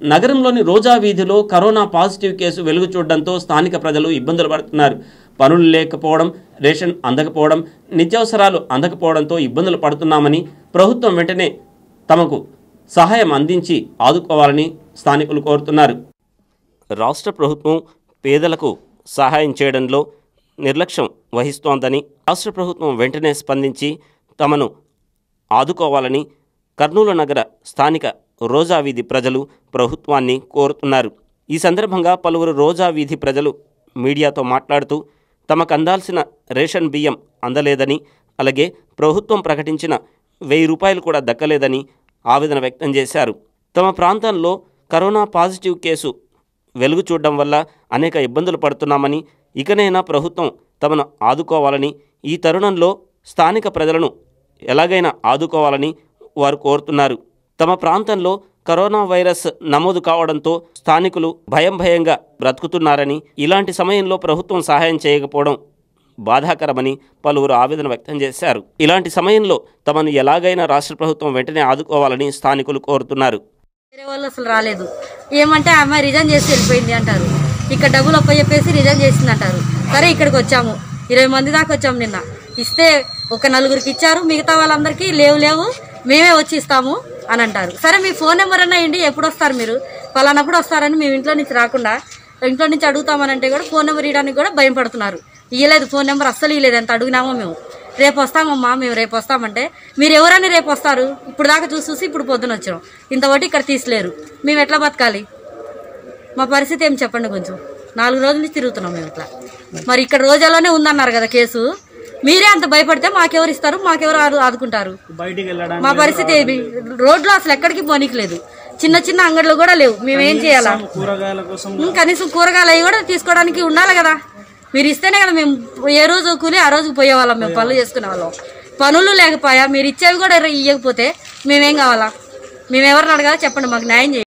నగరంలోని రోజా వీధిలో corona positive case వెలుగు చూడడంతో స్థానిక ప్రజలు ఇబ్బందులు పడుతున్నారు పనులు లేకపోవడం రేషన్ అందకపోవడం నిత్యావసరాలు అందకపోవడంతో ఇబ్బందులు పడుతున్నామని ప్రభుత్వం వెంటనే తమకు సహాయం అందించి ఆదుకోవాలని స్థానికులు కోరుతున్నారు రాష్ట్ర ప్రభుత్వం పేదలకు సహాయం చేయడంలో నిర్లక్ష్యం వహిస్తోందని రాష్ట్ర ప్రభుత్వం వెంటనే స్పందించి తమను ఆదుకోవాలని కర్నూలు నగర స్థానిక రోజా వీధి ప్రజలు ప్రభుత్వాన్ని కోరుతున్నారు ఈ సందర్భంగా పలువురు రోజా వీధి ప్రజలు మీడియాతో మాట్లాడుతూ తమకు అందాల్సిన రేషన్ బియ్యం అందలేదని అలాగే ప్రభుత్వం ప్రకటించిన వెయ్యి రూపాయలు కూడా దక్కలేదని ఆవేదన వ్యక్తం చేశారు తమ ప్రాంతంలో కరోనా పాజిటివ్ కేసు వెలుగు చూడడం వల్ల అనేక ఇబ్బందులు పడుతున్నామని ఇకనైనా ప్రభుత్వం తమను ఆదుకోవాలని ఈ తరుణంలో స్థానిక ప్రజలను ఎలాగైనా ఆదుకోవాలని వారు కోరుతున్నారు తమ ప్రాంతంలో కరోనా వైరస్ నమోదు కావడంతో స్థానికులు భయం భయంగా బ్రతుకుతున్నారని ఇలాంటి సమయంలో ప్రభుత్వం సహాయం చేయకపోవడం బాధాకరమని పలువురు ఆవేదన వ్యక్తం చేశారు ఇలాంటి సమయంలో తమను ఎలాగైనా రాష్ట్ర ప్రభుత్వం వెంటనే ఆదుకోవాలని స్థానికులు కోరుతున్నారు వేరే వాళ్ళు అసలు రాలేదు ఏమంటే ఆ అమ్మాయి రిజైన్ చేసి వెళ్ళిపోయింది అంటారు ఇక్కడ డబ్బులు అప్ప చెప్పేసి రిజైన్ చేసింది అంటారు సరే ఇక్కడికి వచ్చాము ఇరవై మంది దాకా వచ్చాము నిన్న ఇస్తే ఒక నలుగురికి ఇచ్చారు మిగతా వాళ్ళందరికీ లేవు లేవు మేమే వచ్చి ఇస్తాము అని అంటారు సరే మీ ఫోన్ నెంబర్ అన్నా ఏంటి ఎప్పుడు వస్తారు మీరు పలానప్పుడు వస్తారని మేము ఇంట్లో నుంచి రాకుండా ఇంట్లో నుంచి అడుగుతామని అంటే కూడా ఫోన్ నెంబర్ ఇవ్వడానికి కూడా భయం పడుతున్నారు ఇయ్యలేదు ఫోన్ నెంబర్ అస్సలు ఇవ్వలేదు ఎంత అడిగినామో మేము రేపు వస్తామమ్మా మేము రేపు వస్తామంటే మీరు ఎవరని రేపు వస్తారు ఇప్పుడు దాకా చూసి చూసి ఇప్పుడు పొద్దున వచ్చాం ఇంతవరకు ఇక్కడ తీసలేరు మేము ఎట్లా బతకాలి మా పరిస్థితి ఏం చెప్పండి కొంచెం నాలుగు రోజుల నుంచి తిరుగుతున్నాం మేము ఇట్లా మరి ఇక్కడ రోజాలోనే ఉందన్నారు కదా కేసు మీరే అంత భయపడితే మాకెవరు ఇస్తారు మాకెవరు ఆదు- ఆదుకుంటారు బయటికి వెళ్ళడానికి మా పరిస్థితి ఏమి రోడ్లో అసలు ఎక్కడికి పోనీకి చిన్న చిన్న అంగడిలు కూడా లేవు మేమేం చేయాలా కూరగాయల కోసం ఉం, కనీసం కూరగాయలు అవి కూడా తీసుకోవడానికి ఉండాలి కదా మీరు ఇస్తేనే కదా మేము ఏ రోజు కూలి ఆ రోజు పోయేవాళ్ళం మేము పనులు చేసుకునే వాళ్ళం పనులు లేకపోయా మీరు ఇచ్చేవి కూడా ఇవ్వకపోతే మేమేం కావాలా మేము ఎవరిని అడగాలి చెప్పండి మాకు న్యాయం చేయండి